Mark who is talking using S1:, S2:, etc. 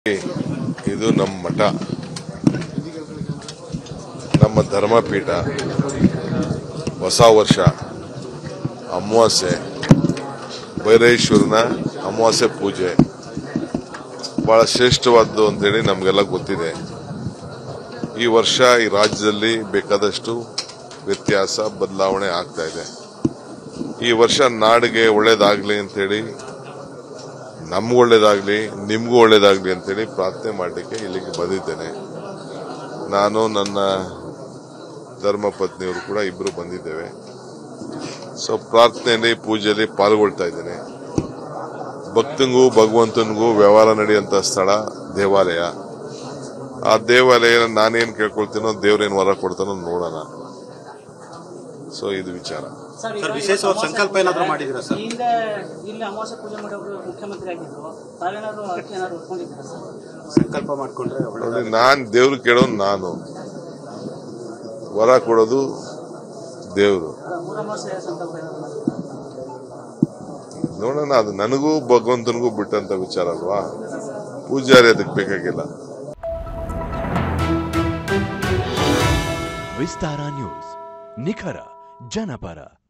S1: ಇದು ನಮ್ಮ ಮಠ ನಮ್ಮ ಧರ್ಮಪೀಠ ಹೊಸ ವರ್ಷ ಅಮಾವಾಸ್ಯೆ ಭೈರೇಶ್ವರನ ಅಮಾವಾಸ್ಯೆ ಪೂಜೆ ಬಹಳ ಶ್ರೇಷ್ಠವಾದ್ದು ಅಂತೇಳಿ ನಮಗೆಲ್ಲ ಗೊತ್ತಿದೆ ಈ ವರ್ಷ ಈ ರಾಜ್ಯದಲ್ಲಿ ಬೇಕಾದಷ್ಟು ವ್ಯತ್ಯಾಸ ಬದಲಾವಣೆ ಆಗ್ತಾ ಇದೆ ಈ ವರ್ಷ ನಾಡಿಗೆ ಒಳ್ಳೇದಾಗ್ಲಿ ಅಂತೇಳಿ ನಮ್ಗೂ ಒಳ್ಳೇದಾಗ್ಲಿ ನಿಮ್ಗೂ ಒಳ್ಳೇದಾಗ್ಲಿ ಅಂತೇಳಿ ಪ್ರಾರ್ಥನೆ ಮಾಡಲಿಕ್ಕೆ ಇಲ್ಲಿಗೆ ಬಂದಿದ್ದೇನೆ ನಾನು ನನ್ನ ಧರ್ಮ ಪತ್ನಿಯವರು ಕೂಡ ಇಬ್ಬರು ಬಂದಿದ್ದೇವೆ ಸೊ ಪ್ರಾರ್ಥನೆಯಲ್ಲಿ ಪೂಜೆಯಲ್ಲಿ ಪಾಲ್ಗೊಳ್ತಾ ಇದ್ದೇನೆ ಭಕ್ತಂಗೂ ಭಗವಂತನಿಗೂ ವ್ಯವಹಾರ ನಡೆಯುವಂತ ಸ್ಥಳ ದೇವಾಲಯ ಆ ದೇವಾಲಯ ನಾನೇನ್ ಕೇಳ್ಕೊಳ್ತೀನೋ ದೇವ್ರೇನ್ ವರ ಕೊಡ್ತಾನೋ ನೋಡೋಣ ಸೊ ಇದು ವಿಚಾರ
S2: ಸರ್, ಈಗ
S3: ಸರ್, ವಿಶೇಷವಾದ
S2: ಅಮಾವಾಸ್ಯೆ
S3: ಸಂಕಲ್ಪ ಏನಾದ್ರು
S2: ಪೂಜೆ
S3: ಮಾಡಿದ್ದೀರಾ ಸರ್?
S2: ಈ ಹಿಂದೆ ಇಲ್ಲಿ ಅಮಾವಾಸ್ಯೆ ಪೂಜೆ ಮಾಡೋರು ಮುಖ್ಯಮಂತ್ರಿ ಆಗಿದ್ರು ತಾವೇನಾದ್ರು ಅದಕ್ಕೆ ಏನಾದ್ರು ಹೊತ್ಕೊಂಡಿದ್ದೀರಾ ಸರ್
S3: ಸಂಕಲ್ಪ ಮಾಡ್ಕೊಂಡ್ರೆ
S1: ನೋಡಿ
S3: ಒಳ್ಳೆಯದು
S1: ನಾನ್ ದೇವ್ರು ಕೇಳೋದು ನಾನು ವರ ಕೊಡೋದು ದೇವ್ರು
S2: ಅಲ್ಲ, ಮೂರ ಅಮಾವಾಸ್ಯೆ ಸಂಕಲ್ಪ ಏನಾದ್ರು ಮಾಡಿದ್ದೀರಾ?
S1: ನೋಡೋಣ ಅದು ನನಗೂ ಭಗವಂತನಿಗೂ ಬಿಟ್ಟಂತ ವಿಚಾರ ಅಲ್ವಾ ಪೂಜಾರಿ ಅದಕ್ಕೆ ಬೇಕಾಗಿಲ್ಲ
S4: ವಿಸ್ತಾರ ನ್ಯೂಸ್ ನಿಖರ ಜನಪರ